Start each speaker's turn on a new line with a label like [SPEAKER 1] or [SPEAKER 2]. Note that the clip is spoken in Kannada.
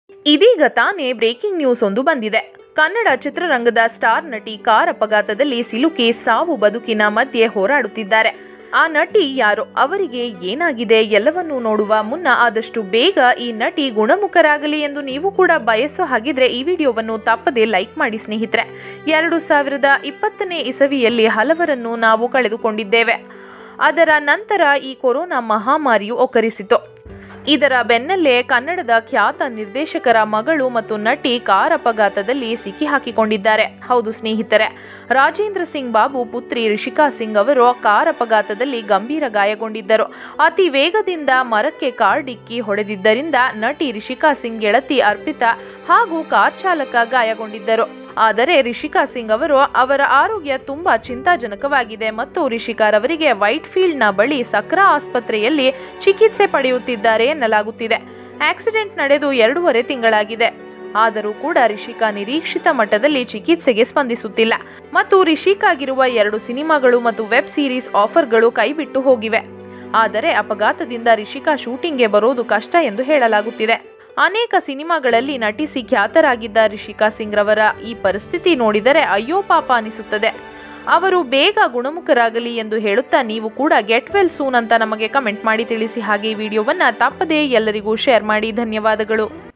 [SPEAKER 1] ಇದೀಗ ತಾನೇ ಬ್ರೇಕಿಂಗ್ ನ್ಯೂಸ್ ಒಂದು ಬಂದಿದೆ ಕನ್ನಡ ಚಿತ್ರರಂಗದ ಸ್ಟಾರ್ ನಟಿ ಕಾರ್ ಅಪಘಾತದಲ್ಲಿ ಸಿಲುಕಿ ಸಾವು ಬದುಕಿನ ಮಧ್ಯೆ ಹೋರಾಡುತ್ತಿದ್ದಾರೆ ಆ ನಟಿ ಯಾರು ಅವರಿಗೆ ಏನಾಗಿದೆ ಎಲ್ಲವನ್ನೂ ನೋಡುವ ಮುನ್ನ ಆದಷ್ಟು ಬೇಗ ಈ ನಟಿ ಗುಣಮುಖರಾಗಲಿ ಎಂದು ನೀವು ಕೂಡ ಬಯಸೋ ಹಾಗಿದ್ರೆ ಈ ವಿಡಿಯೋವನ್ನು ತಪ್ಪದೆ ಲೈಕ್ ಮಾಡಿ ಸ್ನೇಹಿತರೆ ಎರಡು ಸಾವಿರದ ಇಪ್ಪತ್ತನೇ ಇಸವಿಯಲ್ಲಿ ಹಲವರನ್ನು ನಾವು ಕಳೆದುಕೊಂಡಿದ್ದೇವೆ ಅದರ ನಂತರ ಈ ಕೊರೋನಾ ಮಹಾಮಾರಿಯು ಒಕ್ಕರಿಸಿತು ಇದರ ಬೆನ್ನಲ್ಲೇ ಕನ್ನಡದ ಖ್ಯಾತ ನಿರ್ದೇಶಕರ ಮಗಳು ಮತ್ತು ನಟಿ ಕಾರ್ ಅಪಘಾತದಲ್ಲಿ ಸಿಕ್ಕಿಹಾಕಿಕೊಂಡಿದ್ದಾರೆ ಹೌದು ಸ್ನೇಹಿತರೆ ರಾಜೇಂದ್ರ ಸಿಂಗ್ ಬಾಬು ಪುತ್ರಿ ರಿಷಿಕಾ ಸಿಂಗ್ ಅವರು ಕಾರ್ ಅಪಘಾತದಲ್ಲಿ ಗಂಭೀರ ಗಾಯಗೊಂಡಿದ್ದರು ಅತಿ ವೇಗದಿಂದ ಮರಕ್ಕೆ ಕಾರ್ ಡಿಕ್ಕಿ ಹೊಡೆದಿದ್ದರಿಂದ ನಟಿ ರಿಷಿಕಾ ಸಿಂಗ್ ಗೆಳತಿ ಅರ್ಪಿತಾ ಹಾಗೂ ಕಾರ್ ಚಾಲಕ ಗಾಯಗೊಂಡಿದ್ದರು ಆದರೆ ರಿಷಿಕಾ ಸಿಂಗ್ ಅವರು ಅವರ ಆರೋಗ್ಯ ತುಂಬಾ ಚಿಂತಾಜನಕವಾಗಿದೆ ಮತ್ತು ರಿಷಿಕಾರವರಿಗೆ ವೈಟ್ ಫೀಲ್ಡ್ನ ಬಳಿ ಸಕ್ರಾ ಆಸ್ಪತ್ರೆಯಲ್ಲಿ ಚಿಕಿತ್ಸೆ ಪಡೆಯುತ್ತಿದ್ದಾರೆ ಎನ್ನಲಾಗುತ್ತಿದೆ ಆಕ್ಸಿಡೆಂಟ್ ನಡೆದು ಎರಡೂವರೆ ತಿಂಗಳಾಗಿದೆ ಆದರೂ ಕೂಡ ರಿಷಿಕಾ ನಿರೀಕ್ಷಿತ ಮಟ್ಟದಲ್ಲಿ ಚಿಕಿತ್ಸೆಗೆ ಸ್ಪಂದಿಸುತ್ತಿಲ್ಲ ಮತ್ತು ರಿಷಿಕಾಗಿರುವ ಎರಡು ಸಿನಿಮಾಗಳು ಮತ್ತು ವೆಬ್ ಸೀರೀಸ್ ಆಫರ್ಗಳು ಕೈಬಿಟ್ಟು ಹೋಗಿವೆ ಆದರೆ ಅಪಘಾತದಿಂದ ರಿಷಿಕಾ ಶೂಟಿಂಗ್ಗೆ ಬರೋದು ಕಷ್ಟ ಎಂದು ಹೇಳಲಾಗುತ್ತಿದೆ ಅನೇಕ ಸಿನಿಮಾಗಳಲ್ಲಿ ನಟಿಸಿ ಖ್ಯಾತರಾಗಿದ್ದ ರಿಷಿಕಾ ಸಿಂಗ್ ರವರ ಈ ಪರಿಸ್ಥಿತಿ ನೋಡಿದರೆ ಅಯ್ಯೋ ಪಾಪ ಅನಿಸುತ್ತದೆ ಅವರು ಬೇಗ ಗುಣಮುಖರಾಗಲಿ ಎಂದು ಹೇಳುತ್ತಾ ನೀವು ಕೂಡ ಗೆಟ್ ವೆಲ್ ಸೂನ್ ಅಂತ ನಮಗೆ ಕಮೆಂಟ್ ಮಾಡಿ ತಿಳಿಸಿ ಹಾಗೆ ಈ ವಿಡಿಯೋವನ್ನು ತಪ್ಪದೇ ಎಲ್ಲರಿಗೂ ಶೇರ್ ಮಾಡಿ ಧನ್ಯವಾದಗಳು